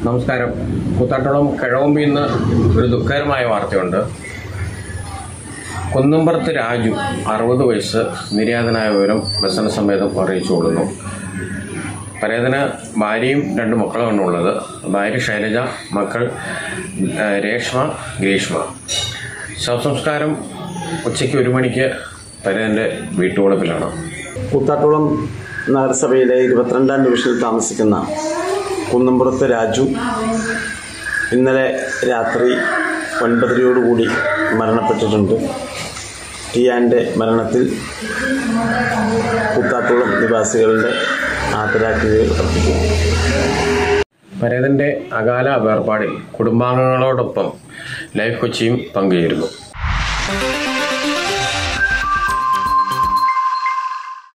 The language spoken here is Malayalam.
നമസ്കാരം കൂത്താട്ടോളം കിഴവമ്പിൽ നിന്ന് ഒരു ദുഃഖകരമായ വാർത്തയുണ്ട് കുന്നമ്പുറത്ത് രാജു അറുപത് വയസ്സ് നിര്യാതനായ വിവരം വ്യസന സമേതം അറിയിച്ചു കൊടുക്കുന്നു പരേതന് ഭാര്യയും രണ്ട് മക്കളുമാണ് ഉള്ളത് ഭാര്യ ശൈലജ മക്കൾ ആ, രേഷ്മ ഗ്രീഷ്മ ശവസംസ്കാരം ഉച്ചയ്ക്ക് ഒരു മണിക്ക് പരേതൻ്റെ വീട്ടുവളപ്പിലാണ് കൂത്താട്ടുളം നഗരസഭയിലെ ഇരുപത്തിരണ്ടാം ഡിവിഷനിൽ താമസിക്കുന്ന കുന്നമ്പുറത്ത് രാജു ഇന്നലെ രാത്രി ഒൻപതരയോടുകൂടി മരണപ്പെട്ടിട്ടുണ്ട് ടിയാൻ്റെ മരണത്തിൽ കൂത്താട്ടുളം നിവാസികളുടെ ആദരാജ്ഞലികൾ അർപ്പിക്കുന്നു പരേതൻ്റെ അകാല വേർപാടിൽ കുടുംബാംഗങ്ങളോടൊപ്പം ലൈഫ് കൊച്ചിയും പങ്കുചേരുന്നു